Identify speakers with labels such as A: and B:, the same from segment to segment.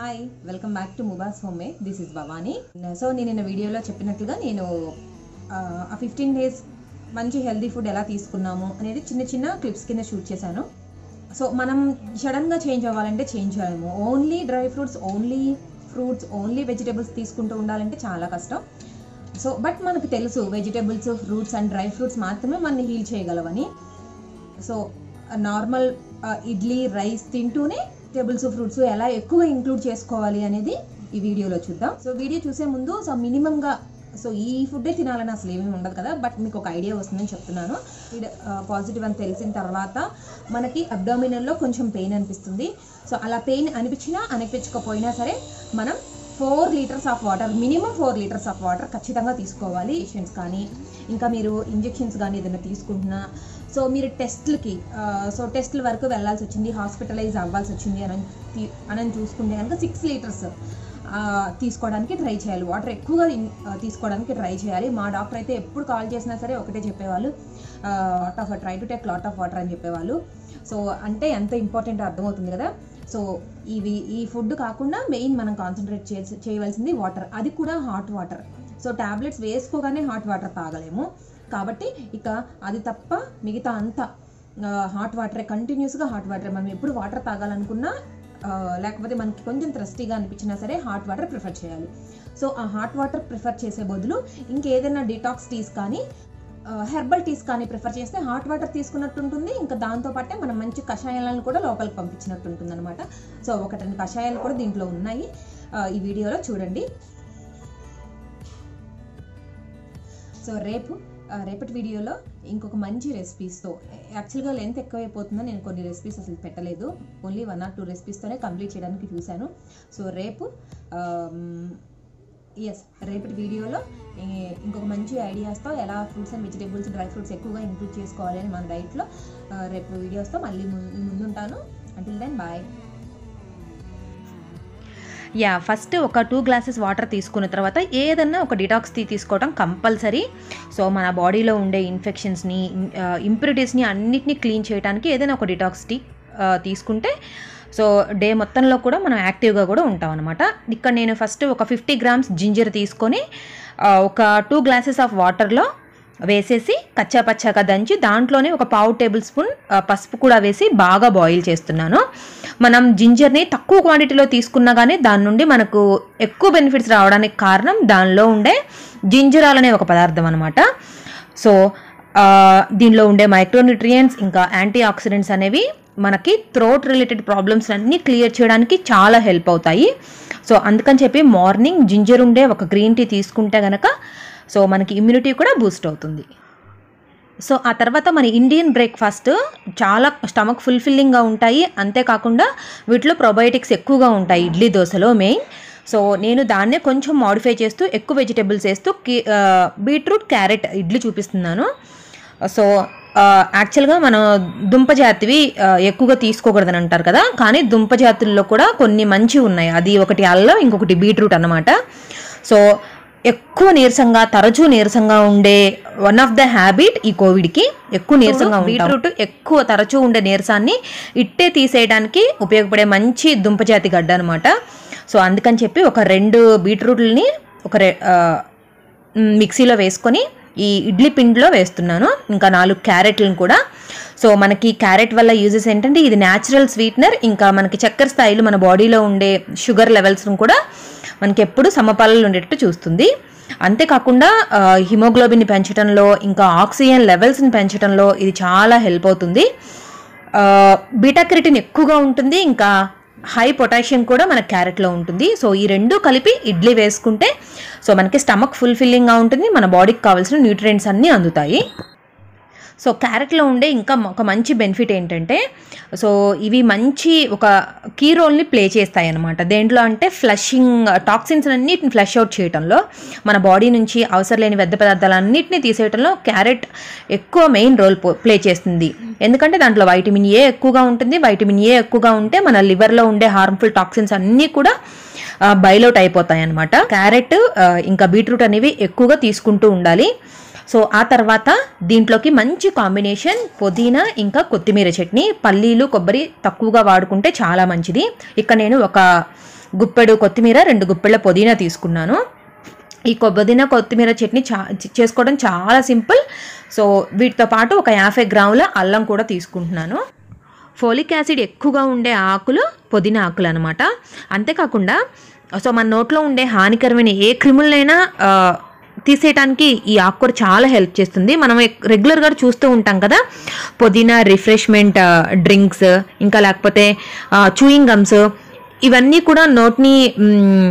A: hi welcome back to ముబాస్ home made this is Bhavani so నేను నిన్న వీడియోలో చెప్పినట్లుగా నేను ఆ ఫిఫ్టీన్ డేస్ మంచి హెల్దీ ఫుడ్ ఎలా తీసుకున్నాము అనేది చిన్న చిన్న క్లిప్స్ కింద షూట్ చేశాను సో మనం సడన్గా చేంజ్ అవ్వాలంటే చేంజ్ చేయలేము only dry fruits only fruits only vegetables తీసుకుంటూ ఉండాలంటే చాలా కష్టం సో బట్ మనకు తెలుసు vegetables fruits and dry fruits మాత్రమే మనని హీల్ చేయగలవని సో నార్మల్ ఇడ్లీ రైస్ తింటూనే టేబుల్స్ ఫ్రూట్స్ ఎలా ఎక్కువ ఇంక్లూడ్ చేసుకోవాలి అనేది ఈ వీడియోలో చూద్దాం సో వీడియో చూసే ముందు సో మినిమంగా సో ఈ ఫుడ్డే తినాలని అసలు ఏమీ ఉండదు కదా బట్ మీకు ఒక ఐడియా వస్తుందని చెప్తున్నాను ఇది పాజిటివ్ అని తెలిసిన తర్వాత మనకి అబ్డామినల్లో కొంచెం పెయిన్ అనిపిస్తుంది సో అలా పెయిన్ అనిపించినా అనిపించకపోయినా సరే మనం four litres of water minimum four litres of water ఖచ్చితంగా తీసుకోవాలి పేషెంట్స్ కానీ ఇంకా మీరు ఇంజెక్షన్స్ కానీ ఏదైనా తీసుకుంటున్నా సో మీరు టెస్ట్లకి సో టెస్ట్ల వరకు వెళ్ళాల్సి వచ్చింది హాస్పిటలైజ్ అవ్వాల్సి వచ్చింది అని తీ- అని చూసుకుంటే కనుక సిక్స్ లీటర్స్ తీసుకోవడానికి ట్రై చేయాలి వాటర్ ఎక్కువగా ఇన్- ఆ, తీసుకోవడానికి ట్రై చేయాలి మా డాక్టర్ అయితే ఎప్పుడు కాల్ చేసినా సరే ఒకటే చెప్పేవాళ్ళు lot of try to take lot of water అని చెప్పేవాళ్ళు సో అంటే ఎంత ఇంపార్టెంట్ అర్థమవుతుంది కదా సో ఇవి ఈ ఫుడ్ కాకుండా మెయిన్ మనం కాన్సన్ట్రేట్ చేయాల్సి చేయవలసింది వాటర్ అది కూడా హాట్ వాటర్ సో టాబ్లెట్స్ వేసుకోగానే హాట్ వాటర్ తాగలేము కాబట్టి ఇక అది తప్ప మిగతా అంతా హాట్ వాటరే కంటిన్యూస్గా హాట్ వాటర్ మనం ఎప్పుడు వాటర్ తాగాలనుకున్నా ఆ, లేకపోతే మనకి కొంచెం థ్రస్టీగా అనిపించినా సరే హాట్ వాటర్ ప్రిఫర్ చేయాలి సో ఆ హాట్ వాటర్ ప్రిఫర్ చేసే బదులు ఇంకేదైనా డిటాక్స్ టీస్ కానీ హెర్బల్ టీస్ కానీ ప్రిఫర్ చేస్తే హాట్ వాటర్ తీసుకున్నట్టు ఉంటుంది ఇంకా దాంతో పాటే మనం మంచి కషాయాలను కూడా లోపలికి పంపించినట్టు ఉంటుంది అనమాట సో ఒకటి రెండు కషాయాలు కూడా దీంట్లో ఉన్నాయి ఆ, ఈ వీడియోలో చూడండి సో రేపు ఆ, రేపటి వీడియోలో ఇంకొక మంచి రెసిపీస్తో యాక్చువల్గా లెంత్ ఎక్కువైపోతుందని నేను కొన్ని రెసిపీస్ అసలు పెట్టలేదు ఓన్లీ వన్ ఆర్ టూ రెసిపీస్తోనే కంప్లీట్ చేయడానికి చూశాను సో రేపు ఎస్ రేపటి వీడియోలో ఈ- ఇంకొక మంచి ఐడియాస్తో ఎలా fruits and vegetables dry fruits ఎక్కువగా ఇంక్లూడ్ చేసుకోవాలి అని మన డైట్లో రేపు వీడియోస్తో మళ్ళీ ము- ముందుంటాను అంటిల్ దెన్ బాయ్
B: యా ఫస్ట్ ఒక టూ గ్లాసెస్ వాటర్ తీసుకున్న తర్వాత ఏదన్నా ఒక డిటాక్స్ టీ తీసుకోవడం కంపల్సరీ సో మన బాడీలో ఉండే ఇన్ఫెక్షన్స్ని ఇంప్యూరిటీస్ని అన్నిటినీ క్లీన్ చేయడానికి ఏదైనా ఒక డిటాక్స్ టీ తీసుకుంటే సో డే మొత్తంలో కూడా మనం యాక్టివ్గా కూడా ఉంటాం అనమాట ఇక్కడ నేను ఫస్ట్ ఒక ఫిఫ్టీ గ్రామ్స్ జింజర్ తీసుకొని ఆ, ఒక టూ గ్లాసెస్ ఆఫ్ వాటర్లో వేసేసి కచ్చా పచ్చాగా దంచి దాంట్లోనే ఒక పావు టేబుల్ స్పూన్ ఆ, పసుపు కూడా వేసి బాగా బాయిల్ చేస్తున్నాను మనం జింజర్ని తక్కువ క్వాంటిటీలో తీసుకున్నా కానీ దాని నుండి మనకు ఎక్కువ బెనిఫిట్స్ రావడానికి కారణం దానిలో ఉండే జింజరాల్ అనే ఒక పదార్థం అనమాట సో ఆ, దీనిలో ఉండే మైక్రోన్యూట్రియంట్స్ ఇంకా యాంటీ ఆక్సిడెంట్స్ అనేవి మనకి థ్రోట్ రిలేటెడ్ ప్రాబ్లమ్స్ అన్నీ క్లియర్ చేయడానికి చాలా హెల్ప్ అవుతాయి సో అందుకని చెప్పి మార్నింగ్ జింజర్ ఉండే ఒక గ్రీన్ టీ తీసుకుంటే గనక సో మనకి ఇమ్యూనిటీ కూడా బూస్ట్ అవుతుంది సో ఆ తర్వాత మన ఇండియన్ బ్రేక్ఫాస్ట్ చాలా స్టమక్ ఫుల్ఫిల్లింగ్గా ఉంటాయి అంతేకాకుండా వీటిలో ప్రొబయోటిక్స్ ఎక్కువగా ఉంటాయి ఇడ్లీ దోశలో మెయిన్ సో నేను దాన్నే కొంచెం మాడిఫై చేస్తూ ఎక్కువ వెజిటేబుల్స్ వేస్తూ కి- ఆ, బీట్రూట్ క్యారెట్ ఇడ్లీ చూపిస్తున్నాను సో ఆ, యాక్చువల్గా మనం దుంప జాతివి ఆ, ఎక్కువగా తీసుకోకూడదని అంటారు కదా కానీ దుంప జాతుల్లో కూడా కొన్ని మంచి ఉన్నాయి అది ఒకటి అల్లం ఇంకొకటి బీట్రూట్ అన్నమాట సో ఎక్కువ నీరసంగా తరచూ నీరసంగా ఉండే వన్ ఆఫ్ ద హ్యాబిట్ ఈ కోవిడ్కి ఎక్కువ నీరసంగా బీట్రూట్ ఎక్కువ తరచూ ఉండే నీరసాన్ని ఇట్టే తీసేయడానికి ఉపయోగపడే మంచి దుంపజాతి గడ్డ అనమాట సో అందుకని చెప్పి ఒక రెండు బీట్రూట్లని ఒక రె ఆ, మ్, మిక్సీలో వేసుకొని ఈ ఇడ్లీ పిండిలో వేస్తున్నాను ఇంకా నాలుగు క్యారెట్లను కూడా సో మనకి క్యారెట్ వల్ల యూజెస్ ఏంటంటే ఇది న్యాచురల్ స్వీట్నర్ ఇంకా మనకి చక్కెర స్థాయిలు మన బాడీలో ఉండే షుగర్ లెవెల్స్ను కూడా మనకి ఎప్పుడు సమపాలలో ఉండేటట్టు చూస్తుంది అంతేకాకుండా ఆ, హిమోగ్లోబిన్ని పెంచడంలో ఇంకా ఆక్సిజన్ లెవెల్స్ని పెంచడంలో ఇది చాలా హెల్ప్ అవుతుంది ఆ, బీటా కెరటిన్ ఎక్కువగా ఉంటుంది ఇంకా హై పొటాషియం కూడా మన క్యారెట్లో ఉంటుంది సో ఈ రెండు కలిపి ఇడ్లీ వేసుకుంటే సో మనకి స్టమక్ ఫుల్ఫిల్లింగ్గా ఉంటుంది మన బాడీకి కావాల్సిన న్యూట్రియంట్స్ అన్నీ అందుతాయి సో క్యారెట్లో ఉండే ఇంకా ఒక మంచి బెనిఫిట్ ఏంటంటే సో ఇవి మంచి ఒక కీ రోల్ని ప్లే చేస్తాయి అనమాట దేంట్లో అంటే ఫ్లషింగ్ టాక్సిన్స్ అన్నిటిని ఫ్లష్ అవుట్ చేయడంలో మన బాడీ నుంచి అవసరం లేని వ్యర్థ పదార్థాలన్నింటినీ తీసేయడంలో క్యారెట్ ఎక్కువ మెయిన్ రోల్ ప్లే చేస్తుంది ఎందుకంటే దాంట్లో వైటమిన్ ఏ ఎక్కువగా ఉంటుంది వైటమిన్ ఏ ఎక్కువగా ఉంటే మన లివర్లో ఉండే హార్మ్ఫుల్ టాక్సిన్స్ అన్నీ కూడా బైలౌట్ అయిపోతాయి అనమాట క్యారెట్ ఆ, ఇంకా బీట్రూట్ అనేవి ఎక్కువగా తీసుకుంటూ ఉండాలి సో ఆ తర్వాత దీంట్లోకి మంచి కాంబినేషన్ పుదీనా ఇంకా కొత్తిమీర చట్నీ పల్లీలు కొబ్బరి తక్కువగా వాడుకుంటే చాలా మంచిది ఇక్కడ నేను ఒక గుప్పెడు కొత్తిమీర రెండు గుప్పెళ్ళ పుదీనా తీసుకున్నాను ఈ పుదీనా కొత్తిమీర చట్నీ చా చేసుకోవడం చాలా సింపుల్ సో వీటితో పాటు ఒక యాభై గ్రాముల అల్లం కూడా తీసుకుంటున్నాను ఫోలిక్ యాసిడ్ ఎక్కువగా ఉండే ఆకులు పుదీనా ఆకులు అనమాట అంతేకాకుండా సో మన నోట్లో ఉండే హానికరమైన ఏ క్రిములైనా ఆ, తీసేయడానికి ఈ ఆకుకూర చాలా హెల్ప్ చేస్తుంది మనం ఎక్- రెగ్యులర్గా చూస్తూ ఉంటాం కదా పుదీనా రిఫ్రెష్మెంట్ డ్రింక్స్ ఇంకా లేకపోతే చూయింగ్ గమ్స్ ఇవన్నీ కూడా నోట్ని మ్,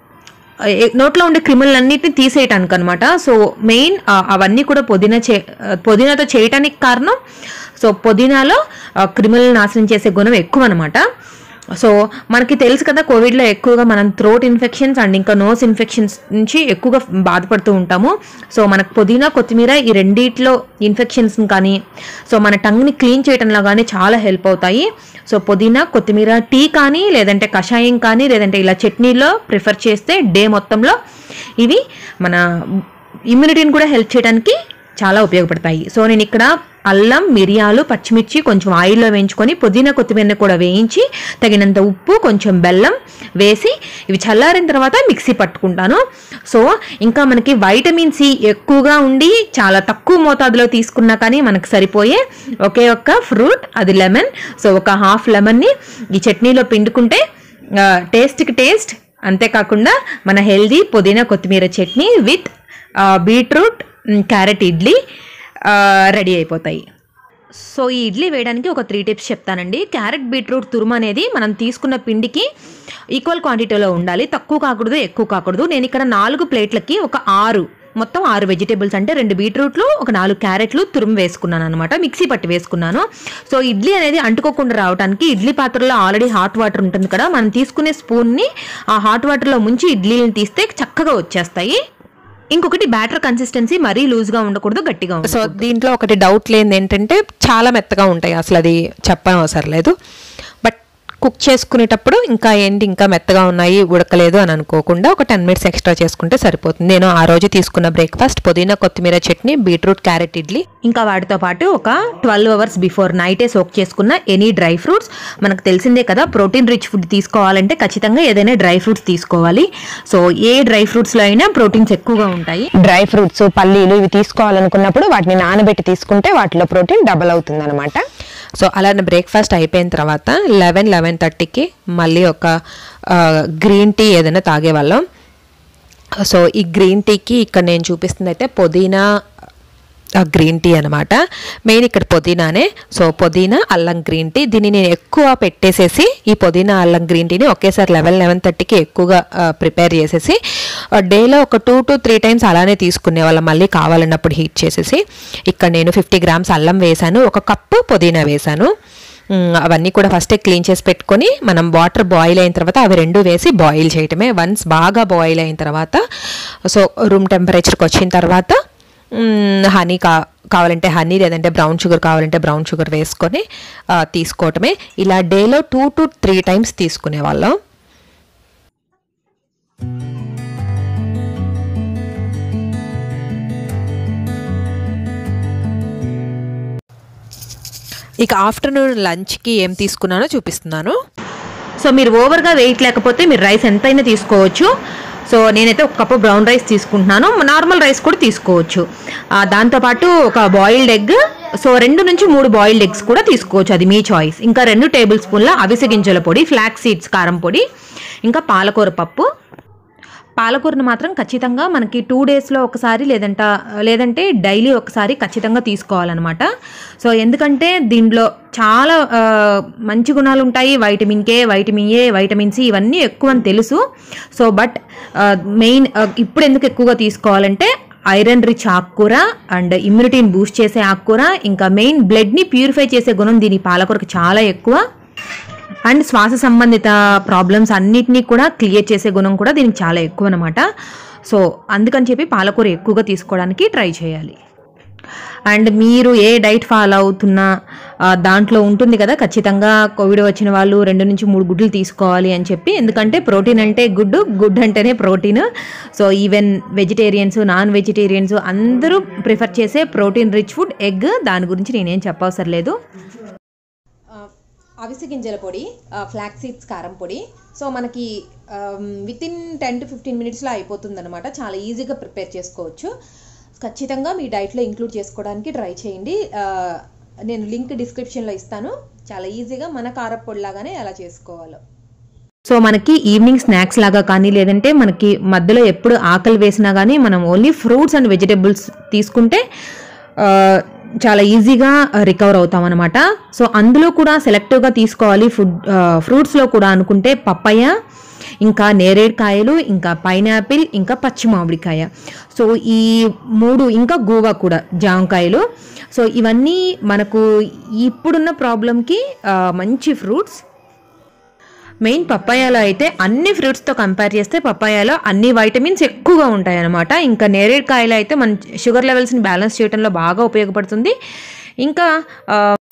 B: ఏ- నోట్లో ఉండే క్రిములన్నిటిని తీసేయటానికి అనమాట సో మెయిన్ ఆ, అవన్నీ కూడా పుదీనా చే ఆ, పుదీనాతో చేయటానికి కారణం సో పుదీనాలో ఆ, క్రిములను నాశనం చేసే గుణం ఎక్కువ అనమాట సో మనకి తెలుసు కదా కోవిడ్లో ఎక్కువగా మనం థ్రోట్ ఇన్ఫెక్షన్స్ అండ్ ఇంకా నోస్ ఇన్ఫెక్షన్స్ నుంచి ఎక్కువగా బాధపడుతూ ఉంటాము సో మనకు పుదీనా కొత్తిమీర ఈ రెండిట్లో ఇన్ఫెక్షన్స్ కానీ సో మన టంగ్ని క్లీన్ చేయడంలో కానీ చాలా హెల్ప్ అవుతాయి సో పుదీనా కొత్తిమీర టీ కానీ లేదంటే కషాయం కానీ లేదంటే ఇలా చట్నీలో ప్రిఫర్ చేస్తే డే మొత్తంలో ఇవి మన ఇమ్యూనిటీని కూడా హెల్ప్ చేయడానికి చాలా ఉపయోగపడతాయి సో నేను ఇక్కడ అల్లం మిరియాలు పచ్చిమిర్చి కొంచెం ఆయిల్లో వేయించుకొని పుదీనా కొత్తిమీరని కూడా వేయించి తగినంత ఉప్పు కొంచెం బెల్లం వేసి ఇవి చల్లారిన తర్వాత మిక్సీ పట్టుకుంటాను సో ఇంకా మనకి వైటమిన్ సి ఎక్కువగా ఉండి చాలా తక్కువ మోతాదులో తీసుకున్నా కానీ మనకు సరిపోయే ఒకే ఒక్క ఫ్రూట్ అది లెమన్ సో ఒక హాఫ్ లెమన్ని ఈ చట్నీలో పిండుకుంటే ఆ, టేస్ట్కి టేస్ట్ అంతేకాకుండా మన హెల్దీ పుదీనా కొత్తిమీర చట్నీ విత్ ఆ, బీట్రూట్ మ్, క్యారెట్ ఇడ్లీ ఆ, రెడీ అయిపోతాయి సో ఈ ఇడ్లీ వేయడానికి ఒక త్రీ టిప్స్ చెప్తానండి క్యారెట్ బీట్రూట్ తురుము అనేది మనం తీసుకున్న పిండికి ఈక్వల్ క్వాంటిటీలో ఉండాలి తక్కువ కాకూడదు ఎక్కువ కాకూడదు నేను ఇక్కడ నాలుగు ప్లేట్లకి ఒక ఆరు మొత్తం ఆరు వెజిటేబుల్స్ అంటే రెండు బీట్రూట్లు ఒక నాలుగు క్యారెట్లు తురుము వేసుకున్నాను అనమాట మిక్సీ పట్టి వేసుకున్నాను సో ఇడ్లీ అనేది అంటుకోకుండా రావడానికి ఇడ్లీ పాత్రలో ఆల్రెడీ హాట్ వాటర్ ఉంటుంది కదా మనం తీసుకునే స్పూన్ని ఆ హాట్ వాటర్లో ముంచి ఇడ్లీని తీస్తే చక్కగా వచ్చేస్తాయి ఇంకొకటి బ్యాటర్ కన్సిస్టెన్సీ మరీ లూజ్గా ఉండకూడదు గట్టిగా ఉండకూడదు
C: సో దీంట్లో ఒకటి డౌట్ లేనిది ఏంటంటే చాలా మెత్తగా ఉంటాయి అసలు అది చెప్పని అవసరం లేదు బట్ కుక్ చేసుకునేటప్పుడు ఇంకా ఏంటి ఇంకా మెత్తగా ఉన్నాయి ఉడకలేదు అని అనుకోకుండా ఒక టెన్ మినిట్స్ ఎక్స్ట్రా చేసుకుంటే సరిపోతుంది నేను ఆ రోజు తీసుకున్న బ్రేక్ఫాస్ట్ పుదీనా కొత్తిమీర చట్నీ బీట్రూట్ క్యారెట్ ఇడ్లీ
B: ఇంకా వాటితో పాటు ఒక ట్వెల్వ్ అవర్స్ బిఫోర్ నైటే సోక్ చేసుకున్న ఎనీ డ్రై ఫ్రూట్స్ మనకు తెలిసిందే కదా ప్రోటీన్ రిచ్ ఫుడ్ తీసుకోవాలంటే ఖచ్చితంగా ఏదైనా డ్రై ఫ్రూట్స్ తీసుకోవాలి సో ఏ డ్రై ఫ్రూట్స్లో అయినా ప్రోటీన్స్ ఎక్కువగా ఉంటాయి
C: డ్రై ఫ్రూట్స్ పల్లీలు ఇవి తీసుకోవాలనుకున్నప్పుడు వాటిని నానబెట్టి తీసుకుంటే వాటిలో ప్రోటీన్ డబల్ అవుతుంది అనమాట సో అలానే బ్రేక్ఫాస్ట్ అయిపోయిన తర్వాత లెవెన్ లెవెన్ థర్టీకి మళ్ళీ ఒక గ్రీన్ టీ ఏదైనా తాగేవాళ్ళం సో ఈ గ్రీన్ టీకి ఇక్కడ నేను చూపిస్తుంది అయితే పుదీనా ఆ, గ్రీన్ టీ అనమాట మెయిన్ ఇక్కడ పుదీనానే సో పుదీనా అల్లం గ్రీన్ టీ దీన్ని నేను ఎక్కువ పెట్టేసేసి ఈ పుదీనా అల్లం గ్రీన్ టీని ఒకేసారి లెవెన్ లెవెన్ థర్టీకి ఎక్కువగా ఆ, ప్రిపేర్ చేసేసి ఆ, డేలో ఒక టూ టు త్రీ టైమ్స్ అలానే తీసుకునే వాళ్ళం మళ్ళీ కావాలన్నప్పుడు హీట్ చేసేసి ఇక్కడ నేను ఫిఫ్టీ గ్రామ్స్ అల్లం వేశాను ఒక కప్పు పుదీనా వేశాను మ్, అవన్నీ కూడా ఫస్టే క్లీన్ చేసి పెట్టుకొని మనం వాటర్ బాయిల్ అయిన తర్వాత అవి రెండు వేసి బాయిల్ చేయటమే వన్స్ బాగా బాయిల్ అయిన తర్వాత సో రూమ్ టెంపరేచర్కి వచ్చిన తర్వాత హనీ కా కావాలంటే హనీ లేదంటే బ్రౌన్ షుగర్ కావాలంటే బ్రౌన్ షుగర్ వేసుకొని ఆ, తీసుకోవటమే ఇలా డేలో టూ టు త్రీ టైమ్స్ తీసుకునే వాళ్ళం ఇక ఆఫ్టర్నూన్ లంచ్కి ఏం తీసుకున్నానో చూపిస్తున్నాను
B: సో మీరు ఓవర్గా వెయిట్ లేకపోతే మీరు రైస్ ఎంతైనా తీసుకోవచ్చు సో నేనైతే ఒక కప్పు బ్రౌన్ రైస్ తీసుకుంటున్నాను నార్మల్ రైస్ కూడా తీసుకోవచ్చు ఆ, దాంతోపాటు ఒక బాయిల్డ్ ఎగ్ సో రెండు నుంచి మూడు బాయిల్డ్ ఎగ్స్ కూడా తీసుకోవచ్చు అది మీ చాయిస్ ఇంకా రెండు టేబుల్ స్పూన్ల అవిసె గింజల పొడి ఫ్లాక్ సీడ్స్ కారం పొడి ఇంకా పాలకూర పప్పు పాలకూరను మాత్రం ఖచ్చితంగా మనకి టూ డేస్లో ఒకసారి లేదంట లేదంటే డైలీ ఒకసారి ఖచ్చితంగా తీసుకోవాలన్నమాట సో ఎందుకంటే దీంట్లో చాలా ఆ, మంచి గుణాలు ఉంటాయి vitamin K vitamin A vitamin C ఇవన్నీ ఎక్కువ అని తెలుసు సో బట్ మెయిన్ ఇప్పుడు ఎందుకు ఎక్కువగా తీసుకోవాలంటే ఐరన్ రిచ్ ఆకుకూర అండ్ ఇమ్యూనిటీని బూస్ట్ చేసే ఆకుకూర ఇంకా మెయిన్ బ్లడ్ని ప్యూరిఫై చేసే గుణం దీని పాలకూరకి చాలా ఎక్కువ అండ్ శ్వాస సంబంధిత ప్రాబ్లమ్స్ అన్నిటినీ కూడా క్లియర్ చేసే గుణం కూడా దీనికి చాలా ఎక్కువ అనమాట సో అందుకని చెప్పి పాలకూర ఎక్కువగా తీసుకోవడానికి ట్రై చేయాలి అండ్ మీరు ఏ డైట్ ఫాలో అవుతున్నా ఆ, దాంట్లో ఉంటుంది కదా ఖచ్చితంగా కోవిడ్ వచ్చిన వాళ్ళు రెండు నుంచి మూడు గుడ్లు తీసుకోవాలి అని చెప్పి ఎందుకంటే ప్రోటీన్ అంటే గుడ్ గుడ్ అంటేనే protein so even vegetarians non vegetarians అందరూ ప్రిఫర్ చేసే ప్రోటీన్ రిచ్ ఫుడ్ ఎగ్ దాని గురించి నేనేం చెప్పవసరం లేదు
A: అవిసె గింజల పొడి ఫ్లాక్ సీడ్స్ కారం పొడి సో మనకి with in ten to fifteen మినిట్స్లో అయిపోతుంది అనమాట చాలా ఈజీగా ప్రిపేర్ చేసుకోవచ్చు ఖచ్చితంగా మీ డైట్లో ఇంక్లూడ్ చేసుకోవడానికి ట్రై చేయండి ఆ, నేను లింక్ డిస్క్రిప్షన్లో ఇస్తాను చాలా ఈజీగా మన కారపొడి లాగానే ఎలా చేసుకోవాలో
B: సో మనకి ఈవినింగ్ స్నాక్స్ లాగా కానీ లేదంటే మనకి మధ్యలో ఎప్పుడు ఆకలి వేసినా కానీ మనం ఓన్లీ ఫ్రూట్స్ అండ్ వెజిటేబుల్స్ తీసుకుంటే ఆ, చాలా ఈజీగా రికవర్ అవుతాం అనమాట సో అందులో కూడా సెలెక్టివ్గా తీసుకోవాలి ఫుడ్ ఫ్రూట్స్లో కూడా అనుకుంటే పప్పయ్య ఇంకా నేరేడుకాయలు ఇంకా పైనాపిల్ ఇంకా పచ్చి మామిడికాయ సో ఈ మూడు ఇంకా గోవా కూడా జామకాయలు సో ఇవన్నీ మనకు ఇప్పుడున్న ప్రాబ్లంకి మంచి ఫ్రూట్స్ మెయిన్ పప్పాయాలో అయితే అన్ని ఫ్రూట్స్తో కంపేర్ చేస్తే పప్పాయాలో అన్ని వైటమిన్స్ ఎక్కువగా ఉంటాయి అన్నమాట ఇంకా నేరేడుకాయలు అయితే మన షుగర్ లెవెల్స్ని బ్యాలెన్స్ చేయడంలో బాగా ఉపయోగపడుతుంది ఇంకా ఆ,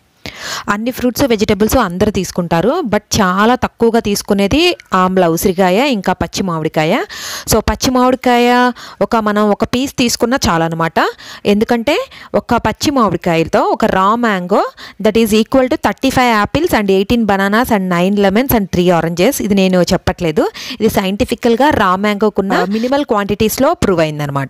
C: అన్ని ఫ్రూట్స్ వెజిటేబుల్స్ అందరూ తీసుకుంటారు బట్ చాలా తక్కువగా తీసుకునేది ఆమ్ల ఉసిరికాయ ఇంకా పచ్చి మామిడికాయ సో పచ్చి మామిడికాయ ఒక మనం ఒక పీస్ తీసుకున్నా చాలన్నమాట ఎందుకంటే ఒక పచ్చి మామిడికాయలతో ఒక raw mango that is equal to thirty five apples and eighteen bananas and nine lemons and three oranges ఇది నేను చెప్పట్లేదు ఇది సైంటిఫికల్గా రా మ్యాంగోకున్న మినిమల్ క్వాంటిటీస్లో ప్రూవ్ అయిందనమాట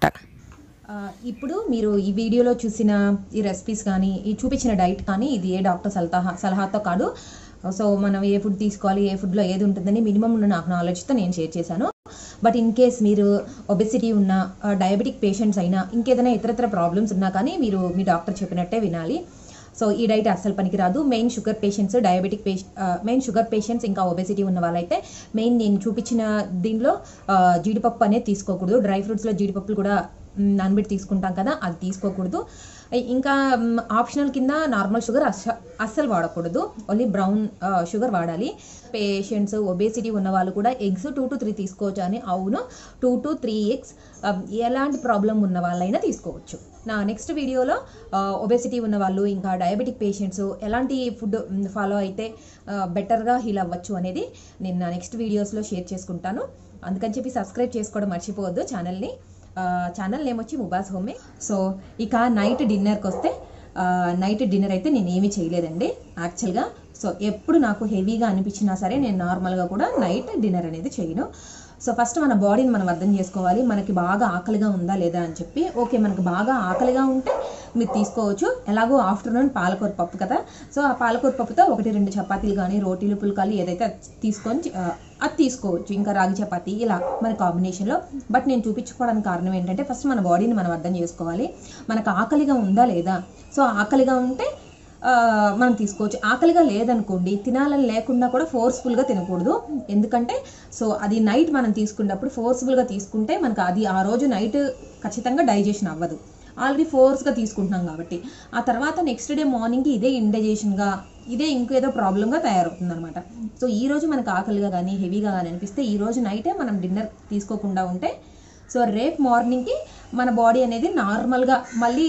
A: ఆ, ఇప్పుడు మీరు ఈ వీడియోలో చూసిన ఈ రెసిపీస్ కానీ ఈ చూపించిన డైట్ కానీ ఇది ఏ డాక్టర్ సలహా సలహాతో కాదు సో మనం ఏ ఫుడ్ తీసుకోవాలి ఏ ఫుడ్లో ఏది ఉంటుందని మినిమం ఉన్న నాకు నాలెడ్జ్తో నేను షేర్ చేశాను బట్ ఇన్ కేస్ మీరు ఒబెసిటీ ఉన్న డయాబెటిక్ పేషెంట్స్ అయినా ఇంకేదైనా ఇతరత్ర ప్రాబ్లమ్స్ ఉన్నా కానీ మీరు మీ డాక్టర్ చెప్పినట్టే వినాలి సో ఈ డైట్ అస్సలు పనికిరాదు మెయిన్ షుగర్ పేషెంట్స్ డయాబెటిక్ పేష మెయిన్ షుగర్ పేషెంట్స్ ఇంకా ఒబెసిటీ ఉన్న వాళ్ళైతే మెయిన్ నేను చూపించిన దీనిలో ఆ, జీడిపప్పు అనేది తీసుకోకూడదు డ్రై ఫ్రూట్స్లో జీడిపప్పులు కూడా మ్, నానబెట్టి తీసుకుంటాం కదా అది తీసుకోకూడదు ఇంకా ఆప్షనల్ కింద నార్మల్ షుగర్ అస్స అస్సలు వాడకూడదు ఓన్లీ బ్రౌన్ షుగర్ వాడాలి పేషెంట్స్ ఒబేసిటీ ఉన్న వాళ్ళు కూడా ఎగ్స్ టూ టు త్రీ తీసుకోవచ్చు అని అవును టూ టు త్రీ ఎగ్స్ ఎలాంటి ప్రాబ్లం ఉన్న వాళ్ళైనా తీసుకోవచ్చు నా నెక్స్ట్ వీడియోలో ఒబేసిటీ ఉన్న వాళ్ళు ఇంకా డయాబెటిక్ పేషెంట్స్ ఎలాంటి ఫుడ్ ఫాలో అయితే బెటర్గా హీల్ అవ్వచ్చు అనేది నేను నా నెక్స్ట్ వీడియోస్లో షేర్ చేసుకుంటాను అందుకని చెప్పి సబ్స్క్రైబ్ చేసుకోవడం మర్చిపోవద్దు ఛానల్ని ఛానల్ నేమ్ వచ్చి ముబాస్ హోమే సో ఇక నైట్ డిన్నర్కి వస్తే నైట్ డిన్నర్ అయితే నేను ఏమీ చేయలేదండి యాక్చువల్గా సో ఎప్పుడు నాకు హెవీగా అనిపించినా సరే నేను నార్మల్గా కూడా నైట్ డిన్నర్ అనేది చేయను సో ఫస్ట్ మన బాడీని మనం అర్థం చేసుకోవాలి మనకి బాగా ఆకలిగా ఉందా లేదా అని చెప్పి ఓకే మనకి బాగా ఆకలిగా ఉంటే మీరు తీసుకోవచ్చు ఎలాగో ఆఫ్టర్నూన్ పాలకూర పప్పు కదా సో ఆ పాలకూర పప్పుతో ఒకటి రెండు చపాతీలు కానీ రోటీలు పుల్కాలు ఏదైతే అది తీసుకొని ఆ, అది తీసుకోవచ్చు ఇంకా రాగి చపాతీ ఇలా మన కాంబినేషన్లో బట్ నేను చూపించుకోవడానికి కారణం ఏంటంటే ఫస్ట్ మన బాడీని మనం అర్థం చేసుకోవాలి మనకు ఆకలిగా ఉందా లేదా సో ఆకలిగా ఉంటే ఆ, మనం తీసుకోవచ్చు ఆకలిగా లేదనుకోండి తినాలని లేకుండా కూడా ఫోర్స్ఫుల్గా తినకూడదు ఎందుకంటే సో అది నైట్ మనం తీసుకున్నప్పుడు ఫోర్స్ఫుల్గా తీసుకుంటే మనకు అది ఆ రోజు నైట్ ఖచ్చితంగా డైజెషన్ అవ్వదు ఆల్రెడీ ఫోర్స్గా తీసుకుంటున్నాం కాబట్టి ఆ తర్వాత నెక్స్ట్ డే మార్నింగ్కి ఇదే ఇండైజెషన్గా ఇదే ఇంకేదో ప్రాబ్లంగా తయారవుతుంది అనమాట సో ఈ రోజు మనకు ఆకలిగా కానీ హెవీగా కానీ అనిపిస్తే ఈ రోజు నైటే మనం డిన్నర్ తీసుకోకుండా ఉంటే సో రేపు మార్నింగ్కి మన బాడీ అనేది నార్మల్గా మళ్ళీ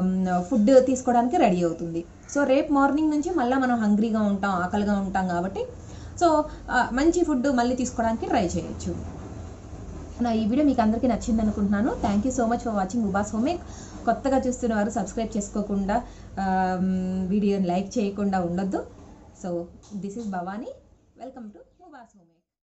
A: ఫుడ్ తీసుకోవడానికి రెడీ అవుతుంది సో రేపు మార్నింగ్ నుంచి మళ్ళీ మనం హంగ్రీగా ఉంటాం ఆకలిగా ఉంటాం కాబట్టి సో ఆ, మంచి ఫుడ్ మళ్ళీ తీసుకోవడానికి ట్రై చేయొచ్చు నా ఈ వీడియో మీకు అందరికీ నచ్చింది అనుకుంటున్నాను thank you so much for watching ఉబాస్ హోమేక్ కొత్తగా చూస్తున్న వారు సబ్స్క్రైబ్ చేసుకోకుండా వీడియోని లైక్ చేయకుండా ఉండొద్దు so this is Bhavani welcome to ఉబాస్ హోమేక్